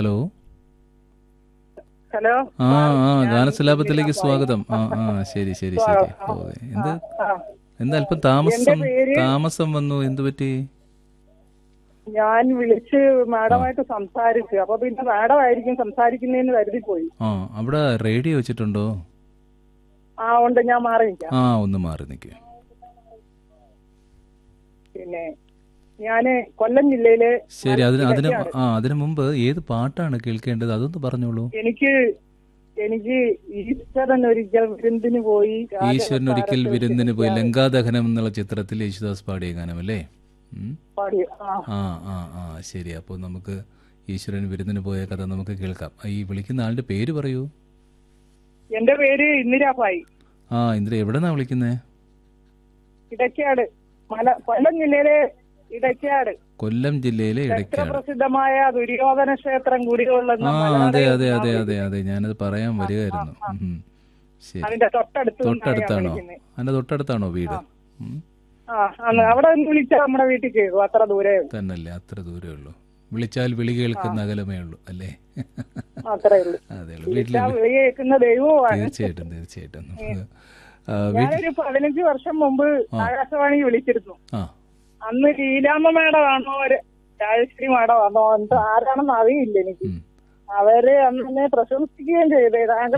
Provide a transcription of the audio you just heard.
Hello hello ആ ആ ഗാനസലാപത്തിലേക്ക് സ്വാഗതം ആ ആ ശരി ശരി ശരി ഓ എന്ത് ആ, എന്താ അല്പം താമസം എന്റെ പേര് താമസം വന്നു എന്തു പറ്റി ഞാൻ വിളിച്ച് മാഡമായിട്ട് സംസാരിച്ചു അപ്പൊ പിന്നെ മാഡം ആയിരിക്കും സംസാരിക്കുന്നതെന്ന് കരുതി പോയി ആ അവിടെ റേഡിയോ വെച്ചിട്ടുണ്ടോ ആ ഉണ്ട് ഞാൻ മാറി നിൽക്കാം ആ ഒന്ന് മാറി നിൽക്കുക പിന്നെ ഞാന് കൊല്ലം ജില്ലയിലെ ശരി അതിന് അതിന് ഇടയ്ക്കാണ്. ആ അതിനു മുമ്പ് ഏത് പാട്ടാണ് കേൾക്കേണ്ടത് അതൊന്ന് പറഞ്ഞോളൂ എനിക്ക് എനിക്ക് ഈശ്വരൻ ഒരിക്കൽ വിരുന്നിന് പോയി ഈശ്വരൻ ഒരിക്കൽ രാജകൊട്ടാരത്തിൽ വിരുന്നിന് പോയി വെച്ച് ലങ്കാദഹനം എന്നുള്ള ചിത്രത്തിൽ യേശുദാസ് പാടിയ ഗാനമല്ലേ ഉം? പാടി ആ ആ ആ ആ ശരി അപ്പോൾ നമുക്ക് ഈശ്വരൻ വിരുന്നിന് പോയ കഥ നമുക്ക് കേൾക്കാം ഈ വിളിക്കുന്ന ആളുടെ പേര് പറയൂ എന്റെ പേര് ഇന്ദിരാഭായി ആ ഇന്ദ്ര എവിടെന്നാ വിളിക്കുന്നേ ഇടയ്ക്കാട് മല കൊല്ലം ജില്ലയിലെ ഇടയ്ക്കാട് കൊല്ലം ജില്ലയിലെ ഇടയ്ക്കാട് പ്രസിദ്ധമായ ദുര്യോധന ക്ഷേത്രം കുടികൊള്ളുന്ന ആ മലനാട് അതെ അതെ അതെ അതെ അതെ ഞാനത് പറയാൻ വരികയായിരുന്നു ഉം. ശരി അതിന്റെ തൊട്ടടുത്ത് തൊട്ടടുത്താണോ അതിന്റെ തൊട്ടടുത്താണോ വീട് ഉം. ആ അന്ന് അവിടെ ഒന്ന് വിളിച്ചാൽ നമ്മുടെ വീട്ടിൽ കയറും അത്ര ദൂരേ ഉള്ളൂ. തന്നല്ലേ അത്ര ദൂരേ ഉള്ളൂ വിളിച്ചാൽ വിളി കേൾക്കുന്ന അകലമേ ഉള്ളൂ അല്ലേ അത്രേ ഉള്ളൂ അതെ ഉള്ളൂ വീട്ടിൽ വിളിച്ചാൽ വിളി കേൾക്കുന്ന ദൈവവുമാണ് തീർച്ചയായിട്ടും തീർച്ചയായിട്ടും നമുക്ക് ആ, വീട്ടിൽ ഞാനൊരു പതിനഞ്ച് വർഷം മുമ്പ് ആകാശവാണി വിളിച്ചിരുന്നു ആ അന്ന് ലീലാമ്മ മേഡം ആണോ ഒരു രാജശ്രീ മേഡം ആണോ എന്തോ ആരാണെന്ന് അറിയില്ല എനിക്ക് ഉം. അവര് അന്ന് എന്നെ പ്രശംസിക്കുകയും ചെയ്തേ താങ്കൾ